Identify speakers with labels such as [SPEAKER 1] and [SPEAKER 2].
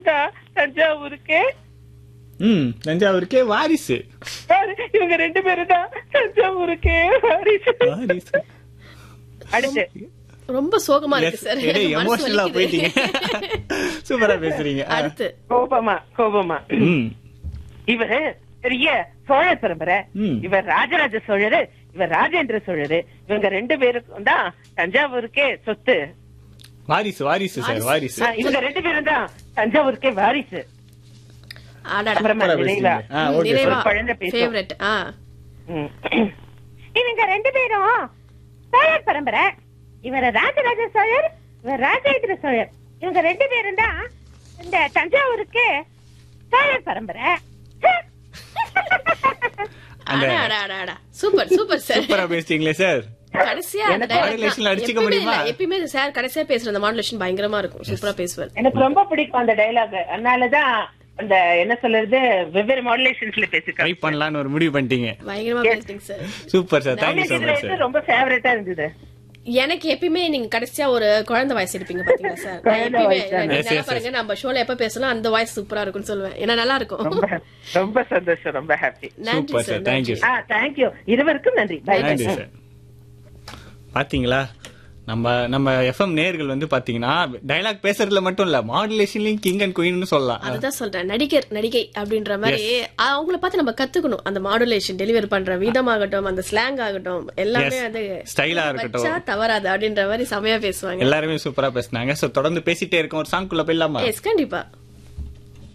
[SPEAKER 1] தான் தஞ்சாவூருக்கு
[SPEAKER 2] ம் தஞ்சாவூருக்கே வாரிசு
[SPEAKER 1] பாரு, இவங்க ரெண்டு பேரும் தான் தஞ்சாவூருக்கு வாரிசு.
[SPEAKER 2] வாரிசு
[SPEAKER 1] அடுத்து
[SPEAKER 3] ரொம்ப சோகமா இருக்கு
[SPEAKER 2] Yes,
[SPEAKER 3] சார்
[SPEAKER 2] ஏய்,
[SPEAKER 3] மனசு
[SPEAKER 2] emotional ஆ
[SPEAKER 3] வலிக்குது.
[SPEAKER 2] போயிட்டீங்க சூப்பரா பேசுறீங்க ஆ.
[SPEAKER 3] அடுத்து
[SPEAKER 1] கோபமா கோபமா
[SPEAKER 2] ம்
[SPEAKER 1] இவரு பெரிய சோழ பரம்பரை
[SPEAKER 2] ம்.
[SPEAKER 1] இவர் ராஜராஜ சோழரு இவர் ராஜேந்திர சோழரு இவங்க ரெண்டு பேருக்கும் தான் தஞ்சாவூருக்கே சொத்து
[SPEAKER 2] வாரிசு வாரிசு சார் வாரிசு
[SPEAKER 1] ஆ, இவங்க ரெண்டு பேரும் தான் தஞ்சாவூருக்கே வாரிசு
[SPEAKER 3] அடடா.
[SPEAKER 1] அப்புறமா
[SPEAKER 2] சூப்பரா
[SPEAKER 1] நிறைவா
[SPEAKER 2] பேசுறீங்க. ஆ,
[SPEAKER 3] ம்,
[SPEAKER 2] ஓகே
[SPEAKER 3] நிறைவா
[SPEAKER 2] சார்.
[SPEAKER 1] குழந்தை பேசும்.
[SPEAKER 3] ஃபேவரட் ஆ
[SPEAKER 1] ம். இவங்க ரெண்டு பேரும் சோழர் பரம்பரை இவர் ராஜராஜ சோழர் இவர் ராஜேந்திர சோழர் இவங்க ரெண்டு பேரும் தான் இந்த தஞ்சாவூருக்கு சோழர் பரம்பரை
[SPEAKER 2] அந்த-
[SPEAKER 3] அடா, அடா, அடா, அடா. சூப்பர் சூப்பர் சார்
[SPEAKER 2] சூப்பரா பேசுறீங்களே சார்
[SPEAKER 3] கடைசியா அந்த
[SPEAKER 2] எனக்கு
[SPEAKER 3] dialogue
[SPEAKER 2] modulation
[SPEAKER 3] தான்.
[SPEAKER 2] அடிச்சுக்க
[SPEAKER 3] எப்பயுமே
[SPEAKER 2] முடியுமா?
[SPEAKER 3] இல்ல, எப்பயுமே சார் கடைசியா பேசுற அந்த மாடுலேஷன் பயங்கரமா இருக்கும் சூப்பரா பேசுவார்
[SPEAKER 1] எனக்கு ரொம்ப பிடிக்கும் அந்த டைலாக் அதனாலதான் அந்த என்ன சொல்றது வெவ்வேறு மாடுலேஷன்ஸ்ல
[SPEAKER 2] ட்ரை
[SPEAKER 1] பேசிருக்காங்க
[SPEAKER 2] பண்ணலாம்னு ஒரு முடிவு பண்ணிட்டீங்க
[SPEAKER 3] பயங்கரமா பேசுறீங்க சார்
[SPEAKER 2] சூப்பர் சார் தேங்க்யூ
[SPEAKER 1] இதுல
[SPEAKER 2] சோ மச்
[SPEAKER 1] எது
[SPEAKER 2] சார்
[SPEAKER 1] ரொம்ப ஃபேவரட்டா இருந்தது
[SPEAKER 3] எனக்கு எப்பயுமே நீங்க கடைசியா ஒரு குழந்தை வாய்ஸ் இருப்பீங்க பாத்தீங்களா சார் நான்
[SPEAKER 1] குழந்தை
[SPEAKER 3] எப்பயுமே
[SPEAKER 1] voice தானே?
[SPEAKER 3] நீங்க
[SPEAKER 2] Yes,
[SPEAKER 3] நல்லா
[SPEAKER 2] yes,
[SPEAKER 3] பாருங்க நம்ம ஷோல எப்ப பேசலாம் அந்த வாய்ஸ் சூப்பரா இருக்கும்னு சொல்லுவேன் ஏன்னா நல்லா இருக்கும்
[SPEAKER 1] ரொம்ப ரொம்ப சந்தோஷம் ரொம்ப ஹாப்பி
[SPEAKER 3] நன்றி
[SPEAKER 2] சூப்பர்
[SPEAKER 3] சார்
[SPEAKER 2] சார் தேங்க்யூ
[SPEAKER 1] ஆ தேங்க்யூ இருவருக்கும் நன்றி பை
[SPEAKER 2] நன்றி சார் பாத்தீங்களா நம்ம நம்ம எஃப்எம் நேர்கள் வந்து பாத்தீங்கன்னா டைலாக் பேசுறதுல மட்டும் இல்ல மாடுலேஷன்லயும் கிங் அண்ட் குயின்னு சொல்லலாம்
[SPEAKER 3] அதுதான் சொல்றேன் நடிகர் நடிகை அப்படின்ற மாதிரி அவங்கள பார்த்து நம்ம கத்துக்கணும் அந்த மாடுலேஷன் டெலிவரி பண்ற விதமாகட்டும் அந்த ஸ்லாங் ஆகட்டும் எல்லாமே
[SPEAKER 2] Yes.
[SPEAKER 3] வந்து
[SPEAKER 2] Style ஆ இருக்கட்டும்.
[SPEAKER 3] வச்சா தவறாது அப்படின்ற மாதிரி செமையா பேசுவாங்க
[SPEAKER 2] எல்லாருமே சூப்பரா பேசுனாங்க சோ தொடர்ந்து பேசிட்டே இருக்கோம் ஒரு சாங் குள்ள போயிடலாமா
[SPEAKER 3] எஸ் கண்டிப்பா